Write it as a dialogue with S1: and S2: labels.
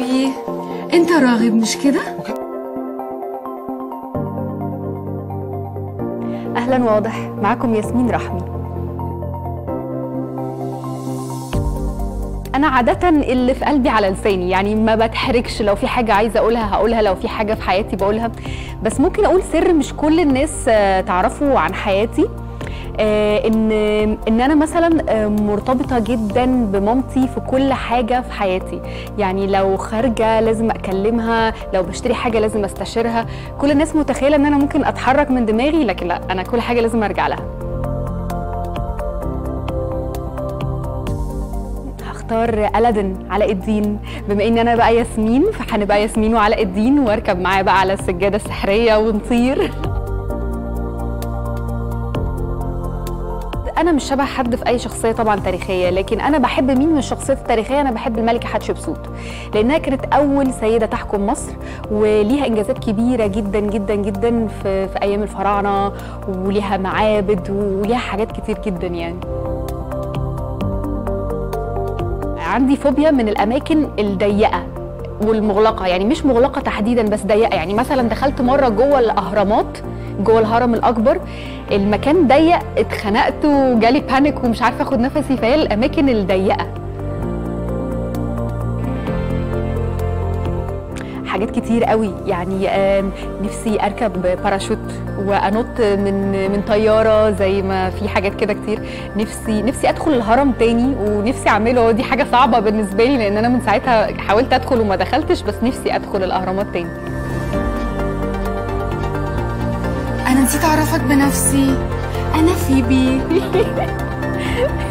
S1: فيبي انت راغب مش كده؟
S2: اهلا واضح معاكم ياسمين رحمي انا عاده اللي في قلبي على لساني يعني ما بتحركش لو في حاجه عايزه اقولها هقولها لو في حاجه في حياتي بقولها بس ممكن اقول سر مش كل الناس آه، تعرفه عن حياتي آه، ان ان انا مثلا آه، مرتبطه جدا بمامتي في كل حاجه في حياتي يعني لو خارجه لازم اكلمها لو بشتري حاجه لازم استشيرها كل الناس متخيله ان انا ممكن اتحرك من دماغي لكن لا انا كل حاجه لازم ارجع لها هختار ألادن علاء الدين بما ان انا بقى ياسمين فهنبقى ياسمين وعلاء الدين واركب معاه بقى على السجاده السحريه ونطير انا مش شبه حد في اي شخصيه طبعا تاريخيه لكن انا بحب مين من الشخصيات التاريخيه انا بحب الملكه حتشبسوت لانها كانت اول سيده تحكم مصر وليها انجازات كبيره جدا جدا جدا في, في ايام الفراعنه وليها معابد وليها حاجات كتير جدا يعني عندي فوبيا من الاماكن الضيقه والمغلقه يعني مش مغلقه تحديدا بس ضيقه يعني مثلا دخلت مره جوه الاهرامات جوه الهرم الاكبر المكان ضيق اتخنقت وجالي بانيك ومش عارفه اخد نفسي فهي الاماكن الضيقه حاجات كتير قوي يعني آم، نفسي اركب باراشوت وانط من من طياره زي ما في حاجات كده كتير نفسي نفسي ادخل الهرم تاني ونفسي اعمله دي حاجه صعبه بالنسبه لي لان انا من ساعتها حاولت ادخل وما دخلتش بس نفسي ادخل الاهرامات تاني
S1: انا نسيت اعرفك بنفسي انا فيبي